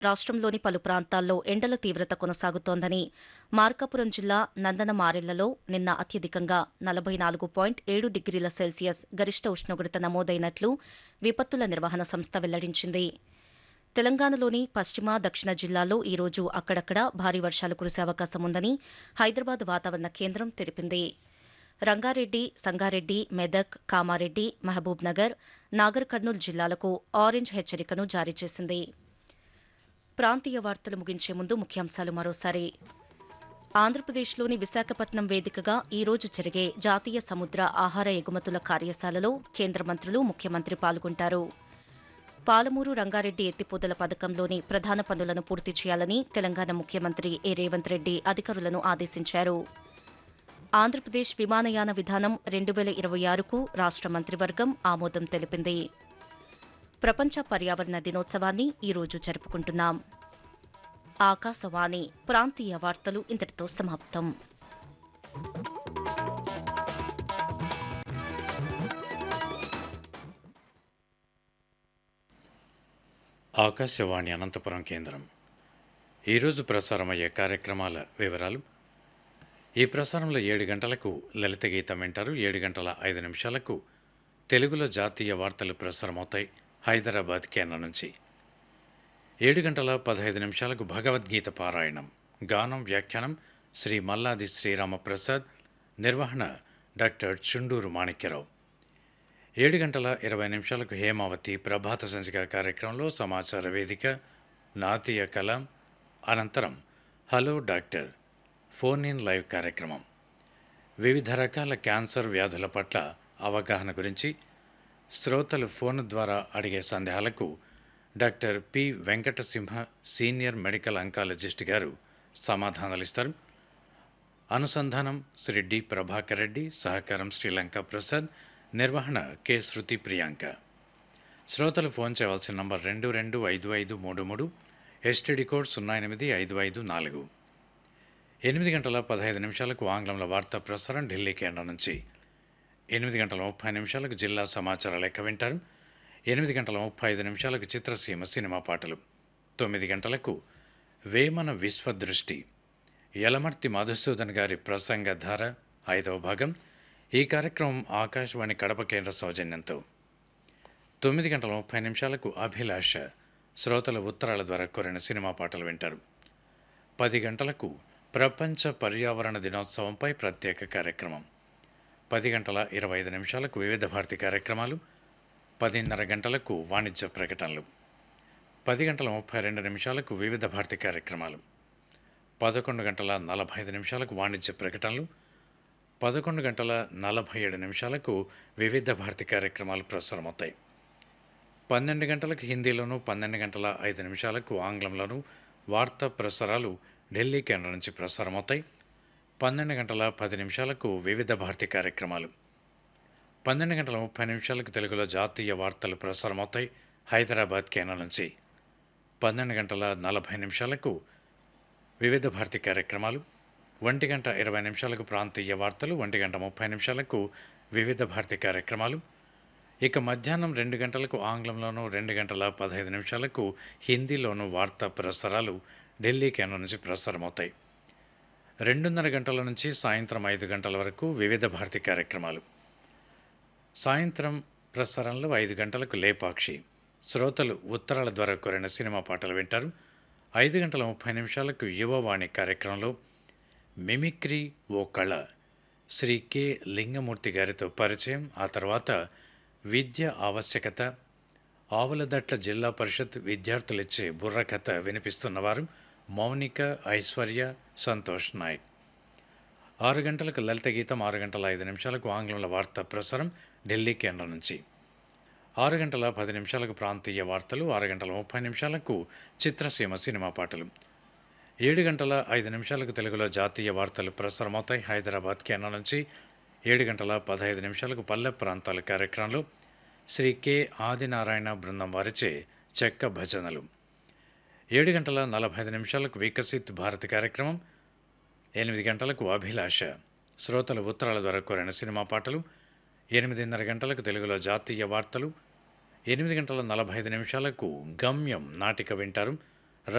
రాష్ట్రంలోని పలు ప్రాంతాల్లో ఎండల తీవ్రత కొనసాగుతోందని మార్కాపురం జిల్లా నందనమారెళ్లలో నిన్న అత్యధికంగా నలభై నాలుగు పాయింట్ ఏడు డిగ్రీల సెల్సియస్ గరిష్ట ఉష్ణోగ్రత నమోదైనట్లు విపత్తుల నిర్వహణ సంస్థ వెల్లడించింది తెలంగాణలోని పశ్చిమ దక్షిణ జిల్లాల్లో ఈ రోజు అక్కడక్కడ భారీ వర్షాలు కురిసే అవకాశం ఉందని హైదరాబాద్ వాతావరణ కేంద్రం తెలిపింది రంగారెడ్డి సంగారెడ్డి మెదక్ కామారెడ్డి మహబూబ్ నగర్ నాగర్ కర్నూలు జిల్లాలకు ఆరెంజ్ హెచ్చరికను జారీ చేసింది ప్రాంతీయ వార్తలు ముగించే ముందు ముఖ్యాంశాలు మరోసారి ఆంధ్రప్రదేశ్లోని విశాఖపట్నం వేదికగా ఈ రోజు జరిగే జాతీయ సముద్ర ఆహార ఎగుమతుల కార్యశాలలో కేంద్ర మంత్రులు ముఖ్యమంత్రి పాల్గొంటారు పాలమూరు రంగారెడ్డి ఎత్తిపోతల పథకంలోని ప్రధాన పనులను పూర్తి చేయాలని తెలంగాణ ముఖ్యమంత్రి ఏ రేవంత్ రెడ్డి అధికారులను ఆదేశించారు ఆంధ్రప్రదేశ్ విమానయాన విధానం రెండు వేల ఇరవై ఆరుకు రాష్ట్ర మంత్రివర్గం ఆమోదం తెలిపింది ప్రపంచ పర్యావరణ దినోత్సవాన్ని ఈ రోజు జరుపుకుంటున్నాం ఆకాశవాణి ప్రాంతీయ వార్తలు ఇంతటితో సమాప్తం ఆకాశవాణి అనంతపురం కేంద్రం ఈరోజు ప్రసారమయ్యే కార్యక్రమాల వివరాలు ఈ ప్రసారంలో ఏడు గంటలకు లలిత గీతం వింటారు ఏడు గంటల ఐదు నిమిషాలకు తెలుగులో జాతీయ వార్తలు ప్రసారమవుతాయి హైదరాబాద్ కేంద్రం నుంచి ఏడు గంటల పదహైదు నిమిషాలకు భగవద్గీత పారాయణం గానం వ్యాఖ్యానం శ్రీ మల్లాది శ్రీరామప్రసాద్ నిర్వహణ డాక్టర్ చుండూరు మాణిక్యరావు ఏడు గంటల ఇరవై నిమిషాలకు హేమావతి ప్రభాత సంచిక కార్యక్రమంలో సమాచార వేదిక నాతీయ కలాం అనంతరం hello doctor phone in live కార్యక్రమం వివిధ రకాల క్యాన్సర్ వ్యాధుల పట్ల అవగాహన గురించి శ్రోతలు ఫోన్ ద్వారా అడిగే సందేహాలకు doctor P Venkatasimha senior medical oncologist గారు సమాధానాలిస్తారు అనుసంధానం శ్రీ డి ప్రభాకర్ రెడ్డి సహకారం శ్రీలంక ప్రసాద్ నిర్వహణ కె శృతి ప్రియాంక శ్రోతలు ఫోన్ చేయవలసిన నంబర్ రెండు రెండు ఐదు ఐదు మూడు మూడు ఎస్టీడీ కోడ్ సున్నా ఎనిమిది ఐదు ఐదు నాలుగు ఎనిమిది గంటల పదహైదు నిమిషాలకు ఆంగ్లంలో వార్తా ప్రసారం ఢిల్లీ కేంద్రం నుంచి ఎనిమిది గంటల ముప్పై నిమిషాలకు జిల్లా సమాచార లెక్క వింటారు ఎనిమిది గంటల ముప్పై ఐదు నిమిషాలకు చిత్రసీమ సినిమా పాటలు తొమ్మిది గంటలకు వేమన విశ్వదృష్టి యలమర్తి మధుసూదన్ గారి ప్రసంగ ధార ఐదవ భాగం ఈ కార్యక్రమం ఆకాశవాణి కడప కేంద్ర సౌజన్యంతో తొమ్మిది గంటల ముప్పై నిమిషాలకు అభిలాష శ్రోతల ఉత్తరాల ద్వారా కోరిన సినిమా పాటలు వింటారు పది గంటలకు ప్రపంచ పర్యావరణ దినోత్సవంపై ప్రత్యేక కార్యక్రమం పది గంటల ఇరవై ఐదు నిమిషాలకు వివిధ భారతి కార్యక్రమాలు పదిన్నర గంటలకు వాణిజ్య ప్రకటనలు పది గంటల ముప్పై రెండు నిమిషాలకు వివిధ భారతి కార్యక్రమాలు పదకొండు గంటల నలభై ఐదు నిమిషాలకు వాణిజ్య ప్రకటనలు పదకొండు గంటల నలభై ఏడు నిమిషాలకు వివిధ భారతి కార్యక్రమాలు ప్రసారమవుతాయి పన్నెండు గంటలకు హిందీలోను పన్నెండు గంటల ఐదు నిమిషాలకు ఆంగ్లంలోను వార్తా ప్రసారాలు ఢిల్లీ కేంద్రం నుంచి ప్రసారమవుతాయి పన్నెండు గంటల పది నిమిషాలకు వివిధ భారతి కార్యక్రమాలు పన్నెండు గంటల ముప్పై నిమిషాలకు తెలుగులో జాతీయ వార్తలు ప్రసారమవుతాయి హైదరాబాద్ కేంద్రం నుంచి పన్నెండు గంటల నలభై నిమిషాలకు వివిధ భారతి కార్యక్రమాలు ఒంటి గంట ఇరవై నిమిషాలకు ప్రాంతీయ వార్తలు ఒంటి గంట ముప్పై నిమిషాలకు వివిధ భారతి కార్యక్రమాలు ఇక మధ్యాహ్నం రెండు గంటలకు ఆంగ్లంలోనూ రెండు గంటల పదహైదు నిమిషాలకు హిందీలోనూ వార్తా ప్రసారాలు ఢిల్లీ కేంద్రం నుంచి ప్రసారమవుతాయి రెండున్నర గంటల నుంచి సాయంత్రం ఐదు గంటల వరకు వివిధ భారతి కార్యక్రమాలు సాయంత్రం ప్రసారంలో ఐదు గంటలకు లేపాక్షి శ్రోతలు ఉత్తరాల ద్వారా కోరిన సినిమా పాటలు వింటారు ఐదు గంటల ముప్పై నిమిషాలకు యువవాణి కార్యక్రమంలో మిమిక్రీ ఓ కళ శ్రీ కె లింగమూర్తి గారితో పరిచయం ఆ తర్వాత విద్య ఆవశ్యకత ఆవులదట్ల జిల్లా పరిషత్ విద్యార్థులిచ్చే బుర్రకథ వినిపిస్తున్నవారు మౌనిక ఐశ్వర్య సంతోష్ నాయక్ ఆరు గంటలకు లలిత గీతం ఆరు గంటల ఐదు నిమిషాలకు ఆంగ్లంలో వార్తా ప్రసారం ఢిల్లీ కేంద్రం నుంచి ఆరు గంటల పది నిమిషాలకు ప్రాంతీయ వార్తలు ఆరు గంటల ముప్పై నిమిషాలకు చిత్రసీమ సినిమా పాటలు ఏడు గంటల ఐదు నిమిషాలకు తెలుగులో జాతీయ వార్తలు ప్రసారమవుతాయి హైదరాబాద్ కేంద్రం నుంచి ఏడు గంటల పదహైదు నిమిషాలకు పల్లె ప్రాంతాల కార్యక్రమంలో శ్రీ కె ఆదినారాయణ బృందం వారిచే చెక్క భజనలు ఏడు గంటల నలభై ఐదు నిమిషాలకు వికసిత్ భారత్ కార్యక్రమం ఎనిమిది గంటలకు అభిలాష శ్రోతల ఉత్తరాల ద్వారా కోరిన సినిమా పాటలు ఎనిమిదిన్నర గంటలకు తెలుగులో జాతీయ వార్తలు ఎనిమిది గంటల నలభై ఐదు నిమిషాలకు గమ్యం నాటిక వింటారు